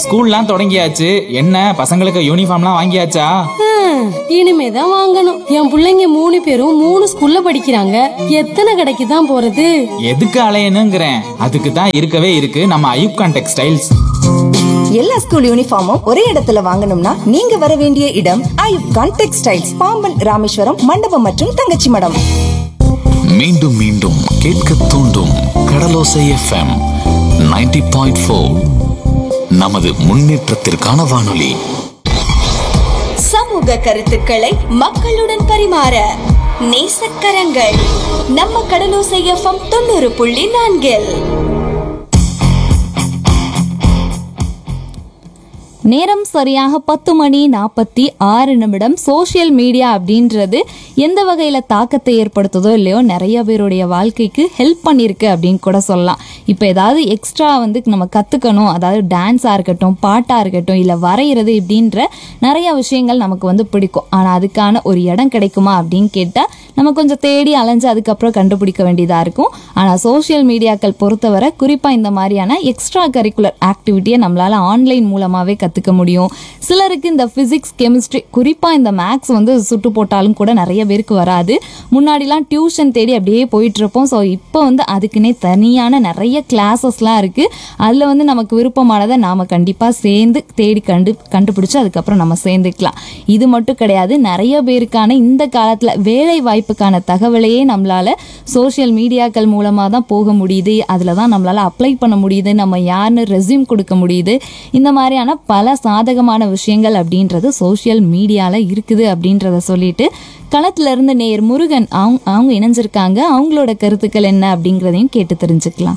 ஸ்கூல்லாம் தொடங்கியாச்சு என்ன பசங்களுக்கு யூனிஃபார்ம்லாம் வாங்கியாச்சா ஹம், இனிமேதான் வாங்கணும் என் புள்ளைங்க மூணு பேரும் மூணு ஸ்கூல்ல படிக்கிறாங்க எத்தனை கடைக்கு தான் போறது எதுக்கு அலையணுங்கிறேன் அதுக்கு தான் இருக்கவே இருக்கு நம்ம ஐயூப்கான் டெக்ஸ்டைல்ஸ் எல்லா ஸ்கூல் யூனிஃபார்மும் ஒரே இடத்துல வாங்கணும்னா நீங்க வர வேண்டிய இடம் ஐயூப் கான் டெக்ஸ்டைல்ஸ் பாம்பன் ராமேஸ்வரம் மண்டபம் மற்றும் தங்கச்சி மடம் மீண்டும் மீண்டும் கேட்க தூண்டும் கடலோசை எஃப்எம் 90.4 பாயிண்ட் நமது முன்னேற்றத்திற்கான வானொலி சமூக கருத்துக்களை மக்களுடன் பரிமாற நேசக்கரங்கள் நம்ம கடலோசை எஃப்எம் தொண்ணூறு புள்ளி நான்கில் நேரம் சரியாக பத்து மணி நாற்பத்தி ஆறு நிமிடம் சோஷியல் மீடியா அப்படின்றது எந்த வகையில் தாக்கத்தை ஏற்படுத்துதோ இல்லையோ நிறைய பேருடைய வாழ்க்கைக்கு ஹெல்ப் பண்ணியிருக்கு அப்படின்னு கூட சொல்லலாம் இப்போ ஏதாவது எக்ஸ்ட்ரா வந்து நம்ம கற்றுக்கணும் அதாவது டான்ஸாக இருக்கட்டும் பாட்டாக இருக்கட்டும் இல்லை வரைகிறது இப்படின்ற நிறைய விஷயங்கள் நமக்கு வந்து பிடிக்கும் ஆனால் அதுக்கான ஒரு இடம் கிடைக்குமா அப்படின்னு கேட்டால் நம்ம கொஞ்சம் தேடி அலைஞ்சு அதுக்கப்புறம் கண்டுபிடிக்க வேண்டியதாக இருக்கும் ஆனால் சோஷியல் மீடியாக்கள் பொறுத்தவரை குறிப்பாக இந்த மாதிரியான எக்ஸ்ட்ரா கரிக்குலர் ஆக்டிவிட்டியை நம்மளால் ஆன்லைன் மூலமாகவே கற்றுக்க முடியும் சிலருக்கு இந்த ஃபிசிக்ஸ் கெமிஸ்ட்ரி குறிப்பாக இந்த மேக்ஸ் வந்து சுட்டு போட்டாலும் கூட நிறைய பேருக்கு வராது முன்னாடிலாம் டியூஷன் தேடி அப்படியே போயிட்டு இருப்போம் ஸோ இப்போ வந்து அதுக்குன்னே தனியான நிறைய கிளாஸஸ்லாம் இருக்குது அதில் வந்து நமக்கு விருப்பமானதை நாம் கண்டிப்பாக சேர்ந்து தேடி கண்டு கண்டுபிடிச்சு அதுக்கப்புறம் நம்ம சேர்ந்துக்கலாம் இது மட்டும் கிடையாது நிறைய பேருக்கான இந்த காலத்தில் வேலை வாய்ப்புக்கான தகவலையே நம்மளால் சோஷியல் மீடியாக்கள் மூலமாக தான் போக முடியுது அதில் தான் நம்மளால் அப்ளை பண்ண முடியுது நம்ம யாருன்னு ரெஸ்யூம் கொடுக்க முடியுது இந்த மாதிரியான பல சாதகமான விஷயங்கள் அப்படின்றது சோஷியல் மீடியாவில் இருக்குது அப்படின்றத சொல்லிட்டு களத்துல இருந்து நேர் முருகன் அவங்க அவங்க இணைஞ்சிருக்காங்க அவங்களோட கருத்துக்கள் என்ன அப்படிங்கிறதையும் கேட்டு தெரிஞ்சுக்கலாம்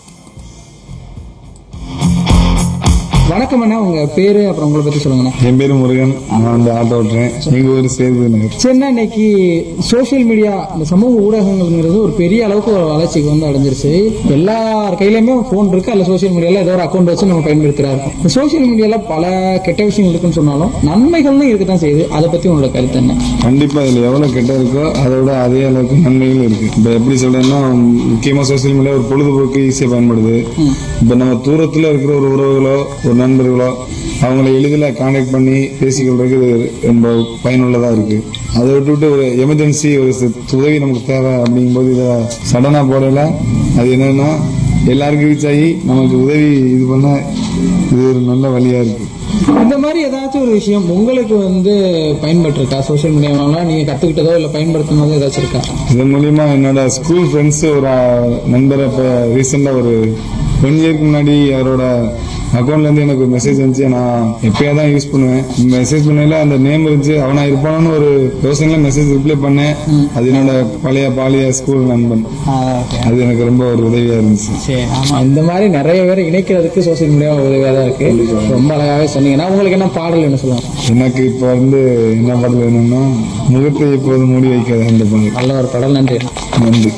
வணக்கம் அண்ணா உங்க பேரு அப்புறம் உங்களை பத்தி சொல்லுங்கண்ணா என் பேரு முருகன் நான் வந்து ஆட்டோ ஓட்டுறேன் எங்க ஊர் சேது நகர் சரிண்ணா இன்னைக்கு சோஷியல் மீடியா இந்த சமூக ஊடகங்கள்ங்கிறது ஒரு பெரிய அளவுக்கு ஒரு வளர்ச்சிக்கு வந்து அடைஞ்சிருச்சு எல்லார் கையிலயுமே ஃபோன் இருக்கு அல்ல சோஷியல் மீடியால ஏதோ ஒரு அக்கௌண்ட் வச்சு நம்ம பயன்படுத்துறாரு இந்த சோஷியல் மீடியால பல கெட்ட விஷயங்கள் இருக்குன்னு சொன்னாலும் நன்மைகள்னு இருக்கத்தான் செய்யுது அதை பத்தி உங்களோட கருத்து என்ன கண்டிப்பா இதுல எவ்வளவு கெட்ட இருக்கோ அதோட அதே அளவுக்கு நன்மைகளும் இருக்கு இப்ப எப்படி சொல்றேன்னா முக்கியமா சோசியல் மீடியா ஒரு பொழுதுபோக்கு ஈஸியா பயன்படுது இப்ப நம்ம தூரத்துல இருக்கிற ஒரு உறவுகளோ ஒரு நண்பர்களோ அவங்கள எளிதில் கான்டாக்ட் பண்ணி பேசிக்கொள்றதுக்கு இது ரொம்ப பயனுள்ளதா இருக்கு அதை விட்டுவிட்டு ஒரு எமர்ஜென்சி ஒரு சி- உதவி நமக்கு தேவை அப்படிங்கும்போது இதை சடனா போடல அது என்னன்னா எல்லாருக்கும் ரீச் ஆகி நமக்கு உதவி இது பண்ண இது ஒரு நல்ல வழியா இருக்கு இந்த மாதிரி ஏதாச்சும் ஒரு விஷயம் உங்களுக்கு வந்து பயன்பட்டிருக்கா சோஷியல் மீடியாவால நீங்க கத்துக்கிட்டதோ இல்ல பயன்படுத்தினதோ ஏதாச்சும் இருக்கா இதன் மூலியமா என்னோட ஸ்கூல் ஃப்ரெண்ட்ஸ் ஒரு அஹ், நண்பரை இப்போ ரீசெண்டாக ஒரு ஒன் இயர்க்கு முன்னாடி அவரோட அக்கௌண்ட்ல இருந்து எனக்கு ஒரு மெசேஜ் வந்துச்சு நான் எப்பயா தான் யூஸ் பண்ணுவேன் மெசேஜ் பண்ணல அந்த நேம் இருந்துச்சு அவனா இருப்பானு ஒரு யோசனையில மெசேஜ் ரிப்ளை பண்ணேன் அது என்னோட பழைய பாலிய ஸ்கூல் நண்பன் அது எனக்கு ரொம்ப ஒரு உதவியா இருந்துச்சு சரி ஆமா இந்த மாதிரி நிறைய பேர் இணைக்கிறதுக்கு சோஷியல் மீடியா உதவியா தான் இருக்கு ரொம்ப அழகாவே சொன்னீங்கன்னா உங்களுக்கு என்ன பாடல் என்ன சொல்லுவாங்க எனக்கு இப்போ வந்து என்ன பாடல் வேணும்னா முகத்தை இப்போது மூடி வைக்காத அந்த பாடல் நல்ல ஒரு பாடல் நன்றி நன்றி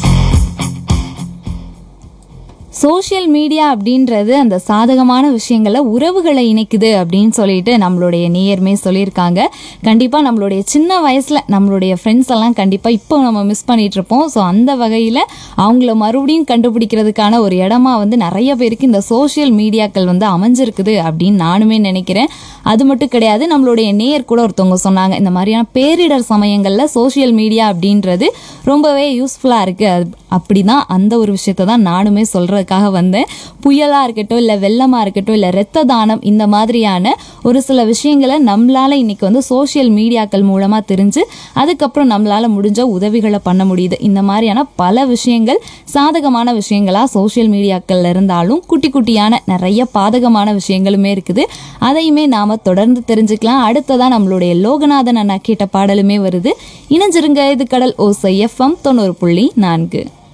சோஷியல் மீடியா அப்படின்றது அந்த சாதகமான விஷயங்களை உறவுகளை இணைக்குது அப்படின்னு சொல்லிட்டு நம்மளுடைய நேயர்மே சொல்லியிருக்காங்க கண்டிப்பாக நம்மளுடைய சின்ன வயசில் நம்மளுடைய ஃப்ரெண்ட்ஸ் எல்லாம் கண்டிப்பாக இப்போ நம்ம மிஸ் பண்ணிட்டு இருப்போம் ஸோ அந்த வகையில் அவங்கள மறுபடியும் கண்டுபிடிக்கிறதுக்கான ஒரு இடமா வந்து நிறைய பேருக்கு இந்த சோஷியல் மீடியாக்கள் வந்து அமைஞ்சிருக்குது அப்படின்னு நானுமே நினைக்கிறேன் அது மட்டும் கிடையாது நம்மளுடைய நேயர் கூட ஒருத்தவங்க சொன்னாங்க இந்த மாதிரியான பேரிடர் சமயங்களில் சோஷியல் மீடியா அப்படின்றது ரொம்பவே யூஸ்ஃபுல்லாக இருக்குது அது அப்படிதான் அந்த ஒரு விஷயத்த தான் நானுமே சொல்றதுக்காக வந்தேன் புயலா இருக்கட்டும் இல்லை வெள்ளமா இருக்கட்டும் இல்லை இரத்த தானம் இந்த மாதிரியான ஒரு சில விஷயங்களை நம்மளால இன்னைக்கு வந்து சோஷியல் மீடியாக்கள் மூலமா தெரிஞ்சு அதுக்கப்புறம் நம்மளால முடிஞ்ச உதவிகளை பண்ண முடியுது இந்த மாதிரியான பல விஷயங்கள் சாதகமான விஷயங்களா சோஷியல் மீடியாக்கள்ல இருந்தாலும் குட்டி குட்டியான நிறைய பாதகமான விஷயங்களுமே இருக்குது அதையுமே நாம தொடர்ந்து தெரிஞ்சுக்கலாம் அடுத்ததா நம்மளுடைய லோகநாதன் அண்ணா கேட்ட பாடலுமே வருது இணைஞ்சிருங்க இது கடல் ஓசை எஃப்எம் தொண்ணூறு புள்ளி நான்கு